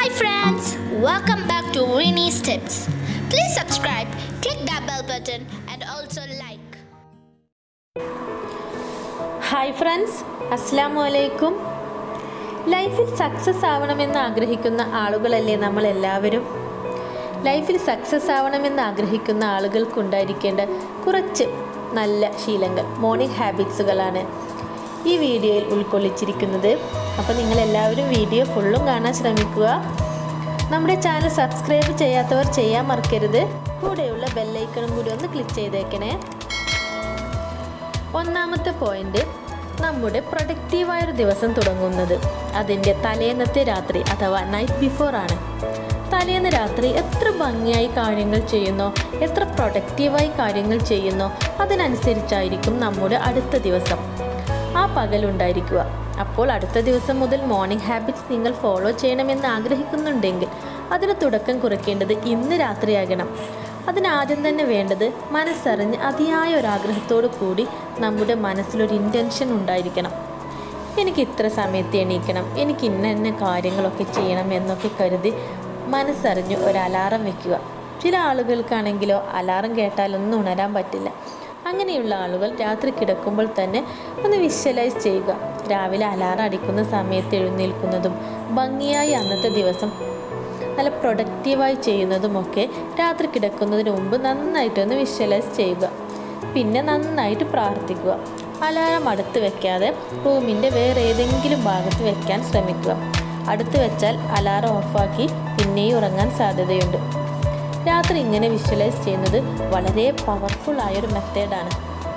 Hi friends, welcome back to Rinny's Tips. Please subscribe, click that bell button and also like. Hi friends അസ്സാമു അലൈക്കും ലൈഫിൽ success ആവണമെന്ന് ആഗ്രഹിക്കുന്ന ആളുകളല്ലേ നമ്മൾ എല്ലാവരും ലൈഫിൽ സക്സസ് ആവണമെന്ന് ആഗ്രഹിക്കുന്ന ആളുകൾക്കുണ്ടായിരിക്കേണ്ട കുറച്ച് നല്ല ശീലങ്ങൾ മോർണിംഗ് ഹാബിറ്റ്സുകളാണ് ഈ വീഡിയോയിൽ ഉൾക്കൊള്ളിച്ചിരിക്കുന്നത് അപ്പോൾ നിങ്ങളെല്ലാവരും വീഡിയോ ഫുള്ളും കാണാൻ ശ്രമിക്കുക നമ്മുടെ ചാനൽ സബ്സ്ക്രൈബ് ചെയ്യാത്തവർ ചെയ്യാൻ മറക്കരുത് കൂടെയുള്ള ബെല്ലൈക്കണും കൂടി ഒന്ന് ക്ലിക്ക് ചെയ്തേക്കണേ ഒന്നാമത്തെ പോയിന്റ് നമ്മുടെ പ്രൊഡക്റ്റീവായ ഒരു ദിവസം തുടങ്ങുന്നത് അതിൻ്റെ തലേന്നത്തെ രാത്രി അഥവാ നൈറ്റ് ബിഫോർ ആണ് തലേന്ന് രാത്രി എത്ര ഭംഗിയായി കാര്യങ്ങൾ ചെയ്യുന്നോ എത്ര പ്രൊഡക്റ്റീവായി കാര്യങ്ങൾ ചെയ്യുന്നോ അതിനനുസരിച്ചായിരിക്കും നമ്മുടെ അടുത്ത ദിവസം ആ പകലുണ്ടായിരിക്കുക അപ്പോൾ അടുത്ത ദിവസം മുതൽ മോർണിംഗ് ഹാബിറ്റ്സ് നിങ്ങൾ ഫോളോ ചെയ്യണമെന്ന് ആഗ്രഹിക്കുന്നുണ്ടെങ്കിൽ അതിന് തുടക്കം കുറിക്കേണ്ടത് ഇന്ന് രാത്രിയാകണം അതിനാദ്യം തന്നെ വേണ്ടത് മനസ്സറിഞ്ഞ് അതിയായ ഒരാഗ്രഹത്തോടു കൂടി നമ്മുടെ മനസ്സിലൊരു ഇൻറ്റൻഷൻ ഉണ്ടായിരിക്കണം എനിക്ക് ഇത്ര സമയത്ത് എണീക്കണം എനിക്ക് ഇന്ന ഇന്ന കാര്യങ്ങളൊക്കെ ചെയ്യണം എന്നൊക്കെ കരുതി മനസ്സറിഞ്ഞ് ഒരു അലാറം വെക്കുക ചില ആളുകൾക്കാണെങ്കിലോ അലാറം കേട്ടാലൊന്നും ഉണരാൻ പറ്റില്ല അങ്ങനെയുള്ള ആളുകൾ രാത്രി കിടക്കുമ്പോൾ തന്നെ ഒന്ന് വിഷ്വലൈസ് ചെയ്യുക രാവിലെ അലാറം അടിക്കുന്ന സമയത്ത് എഴുന്നേൽക്കുന്നതും ഭംഗിയായി അന്നത്തെ ദിവസം നല്ല പ്രൊഡക്റ്റീവായി ചെയ്യുന്നതുമൊക്കെ രാത്രി കിടക്കുന്നതിന് മുമ്പ് നന്നായിട്ടൊന്ന് വിഷ്വലൈസ് ചെയ്യുക പിന്നെ നന്നായിട്ട് പ്രാർത്ഥിക്കുക അലാറം അടുത്ത് വെക്കാതെ റൂമിൻ്റെ വേറെ ഏതെങ്കിലും ഭാഗത്ത് വെക്കാൻ ശ്രമിക്കുക അടുത്ത് വെച്ചാൽ അലാറം ഓഫാക്കി പിന്നെയും ഉറങ്ങാൻ സാധ്യതയുണ്ട് രാത്രി ഇങ്ങനെ വിഷ്വലൈസ് ചെയ്യുന്നത് വളരെ പവർഫുൾ ആയൊരു മെത്തേഡാണ്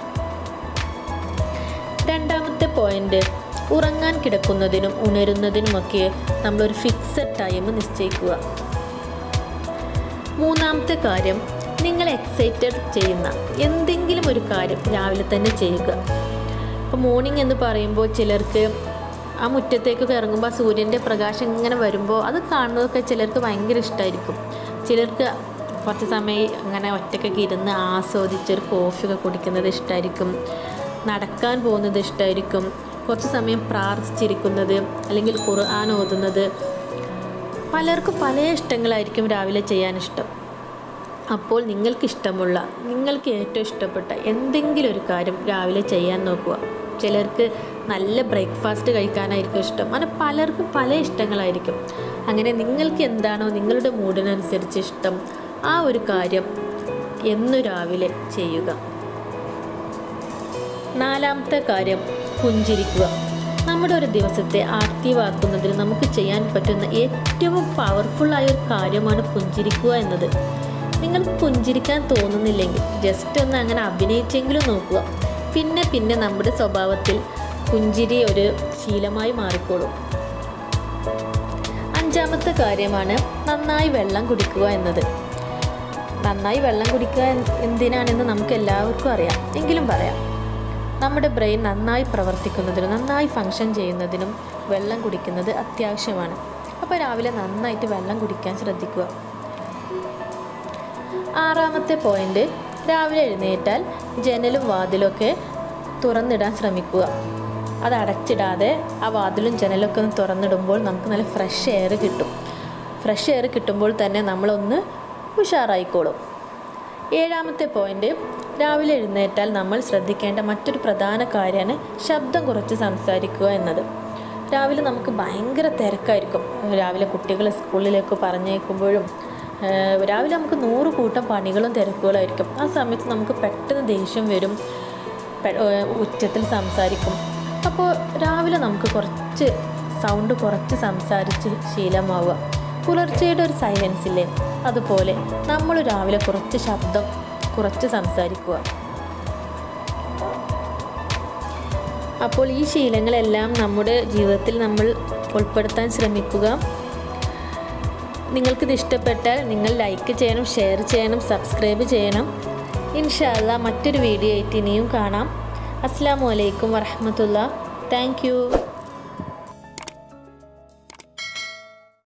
രണ്ടാമത്തെ പോയിന്റ് ഉറങ്ങാൻ കിടക്കുന്നതിനും ഉണരുന്നതിനുമൊക്കെ നമ്മളൊരു ഫിക്സഡ് ടൈം നിശ്ചയിക്കുക മൂന്നാമത്തെ കാര്യം നിങ്ങൾ എക്സൈറ്റഡ് ചെയ്യുന്ന എന്തെങ്കിലും ഒരു കാര്യം രാവിലെ തന്നെ ചെയ്യുക ഇപ്പോൾ മോർണിംഗ് എന്ന് പറയുമ്പോൾ ചിലർക്ക് ആ മുറ്റത്തേക്കൊക്കെ ഇറങ്ങുമ്പോൾ ആ സൂര്യൻ്റെ പ്രകാശം ഇങ്ങനെ വരുമ്പോൾ അത് കാണുന്നതൊക്കെ ചിലർക്ക് ഭയങ്കര ഇഷ്ടമായിരിക്കും ചിലർക്ക് കുറച്ച് സമയം അങ്ങനെ ഒറ്റയ്ക്കൊക്കെ ഇരുന്ന് ആസ്വദിച്ചൊരു കോഫിയൊക്കെ കുടിക്കുന്നത് ഇഷ്ടമായിരിക്കും നടക്കാൻ പോകുന്നത് ഇഷ്ടമായിരിക്കും കുറച്ച് സമയം പ്രാർത്ഥിച്ചിരിക്കുന്നത് അല്ലെങ്കിൽ ഖുർആൻ ഓതുന്നത് പലർക്കും പല ഇഷ്ടങ്ങളായിരിക്കും രാവിലെ ചെയ്യാൻ ഇഷ്ടം അപ്പോൾ നിങ്ങൾക്കിഷ്ടമുള്ള നിങ്ങൾക്ക് ഏറ്റവും ഇഷ്ടപ്പെട്ട എന്തെങ്കിലും ഒരു കാര്യം രാവിലെ ചെയ്യാൻ നോക്കുക ചിലർക്ക് നല്ല ബ്രേക്ക്ഫാസ്റ്റ് കഴിക്കാനായിരിക്കും ഇഷ്ടം അങ്ങനെ പലർക്കും പല ഇഷ്ടങ്ങളായിരിക്കും അങ്ങനെ നിങ്ങൾക്ക് എന്താണോ നിങ്ങളുടെ മൂഡിനനുസരിച്ച് ഇഷ്ടം ആ ഒരു കാര്യം എന്നു രാവിലെ ചെയ്യുക നാലാമത്തെ കാര്യം പുഞ്ചിരിക്കുക നമ്മുടെ ഒരു ദിവസത്തെ ആക്റ്റീവാക്കുന്നതിന് നമുക്ക് ചെയ്യാൻ പറ്റുന്ന ഏറ്റവും പവർഫുള്ളായ ഒരു കാര്യമാണ് പുഞ്ചിരിക്കുക എന്നത് നിങ്ങൾക്ക് പുഞ്ചിരിക്കാൻ തോന്നുന്നില്ലെങ്കിൽ ജസ്റ്റ് ഒന്ന് അങ്ങനെ അഭിനയിച്ചെങ്കിലും നോക്കുക പിന്നെ പിന്നെ നമ്മുടെ സ്വഭാവത്തിൽ പുഞ്ചിരി ഒരു ശീലമായി മാറിക്കോളും അഞ്ചാമത്തെ കാര്യമാണ് നന്നായി വെള്ളം കുടിക്കുക എന്നത് നന്നായി വെള്ളം കുടിക്കുക എന്തിനാണെന്ന് നമുക്ക് എല്ലാവർക്കും അറിയാം എങ്കിലും പറയാം നമ്മുടെ ബ്രെയിൻ നന്നായി പ്രവർത്തിക്കുന്നതിനും നന്നായി ഫങ്ഷൻ ചെയ്യുന്നതിനും വെള്ളം കുടിക്കുന്നത് അത്യാവശ്യമാണ് അപ്പോൾ രാവിലെ നന്നായിട്ട് വെള്ളം കുടിക്കാൻ ശ്രദ്ധിക്കുക ആറാമത്തെ പോയിന്റ് രാവിലെ എഴുന്നേറ്റാൽ ജനലും വാതിലൊക്കെ തുറന്നിടാൻ ശ്രമിക്കുക അത് അടച്ചിടാതെ ആ വാതിലും ജനലൊക്കെ ഒന്ന് തുറന്നിടുമ്പോൾ നമുക്ക് നല്ല ഫ്രഷ് എയർ കിട്ടും ഫ്രഷ് എയർ കിട്ടുമ്പോൾ തന്നെ നമ്മളൊന്ന് ഉഷാറായിക്കോളും ഏഴാമത്തെ പോയിന്റ് രാവിലെ എഴുന്നേറ്റാൽ നമ്മൾ ശ്രദ്ധിക്കേണ്ട മറ്റൊരു പ്രധാന കാര്യമാണ് ശബ്ദം കുറച്ച് സംസാരിക്കുക എന്നത് രാവിലെ നമുക്ക് ഭയങ്കര തിരക്കായിരിക്കും രാവിലെ കുട്ടികളെ സ്കൂളിലേക്ക് പറഞ്ഞേക്കുമ്പോഴും രാവിലെ നമുക്ക് നൂറ് കൂട്ടം പണികളും തിരക്കുകളായിരിക്കും ആ സമയത്ത് നമുക്ക് പെട്ടെന്ന് ദേഷ്യം വരും ഉച്ചത്തിൽ സംസാരിക്കും അപ്പോൾ രാവിലെ നമുക്ക് കുറച്ച് സൗണ്ട് കുറച്ച് സംസാരിച്ച് ശീലമാവുക പുലർച്ചയുടെ ഒരു സൈലൻസ് ഇല്ലേ അതുപോലെ നമ്മൾ രാവിലെ കുറച്ച് ശബ്ദം കുറച്ച് സംസാരിക്കുക അപ്പോൾ ഈ ശീലങ്ങളെല്ലാം നമ്മുടെ ജീവിതത്തിൽ നമ്മൾ ഉൾപ്പെടുത്താൻ ശ്രമിക്കുക നിങ്ങൾക്കിത് ഇഷ്ടപ്പെട്ടാൽ നിങ്ങൾ ലൈക്ക് ചെയ്യണം ഷെയർ ചെയ്യണം സബ്സ്ക്രൈബ് ചെയ്യണം ഇൻഷാല്ല മറ്റൊരു വീഡിയോ ആയിട്ട് ഇനിയും കാണാം അസ്സാം വലൈക്കും വറഹമത്തുള്ള താങ്ക് യു